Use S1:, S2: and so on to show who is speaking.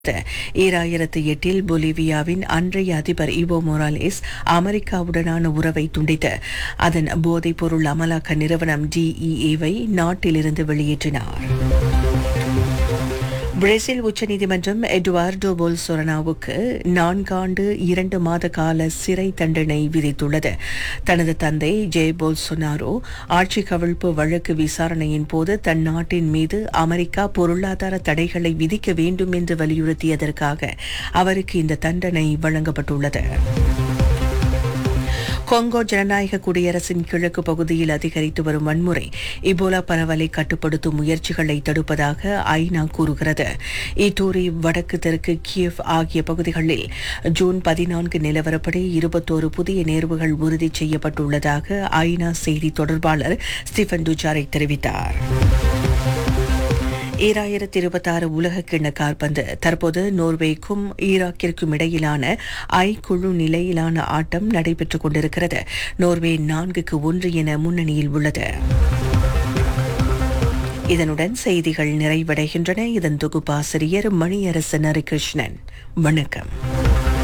S1: ஈராயிரத்து எட்டில் பொலிவியாவின் அன்றைய அதிபர் இவோ மொராலேஸ் அமெரிக்காவுடனான உறவை துண்டித்து அதன் போதைப்பொருள் அமலாக்க நிறுவனம் டிஇஏவை நாட்டிலிருந்து வெளியேற்றினார் பிரேசில் உச்சநீதிமன்றம் எட்வார்டோ போல்சொரனாவுக்கு நான்காண்டு இரண்டு மாத கால சிறை தண்டனை விதித்துள்ளது தனது தந்தை ஜெய் போல்சொனாரோ ஆட்சி கவிழ்ப்பு வழக்கு விசாரணையின் போது தன் நாட்டின் மீது அமெரிக்கா பொருளாதார தடைகளை விதிக்க வேண்டும் என்று வலியுறுத்தியதற்காக அவருக்கு இந்த தண்டனை வழங்கப்பட்டுள்ளது கொங்கோ ஜனநாயக குடியரசின் கிழக்கு பகுதியில் அதிகரித்து வரும் வன்முறை இபோலா பரவலை கட்டுப்படுத்தும் முயற்சிகளை தடுப்பதாக ஐநா கூறுகிறது இட்டூரி வடக்கு தெற்கு கியவ் ஆகிய பகுதிகளில் ஜூன் பதினான்கு நிலவரப்படி இருபத்தோரு புதிய நேர்வுகள் உறுதி செய்யப்பட்டுள்ளதாக ஐநா செய்தி தொடர்பாளர் ஸ்டீஃபன் டுஜாரை தெரிவித்தார் ஈராயிரத்தி இருபத்தாறு உலக கிண்ண கால்பந்து தற்போது நோர்வேக்கும் ஈராக்கிற்கும் இடையிலான ஐ குழு நிலையிலான ஆட்டம் நடைபெற்றுக் கொண்டிருக்கிறது நோர்வே நான்குக்கு ஒன்று என முன்னணியில் உள்ளது இதனுடன் செய்திகள் நிறைவடைகின்றன இதன் தொகுப்பாசிரியர் மணியரசன் ஹரிகிருஷ்ணன் வணக்கம்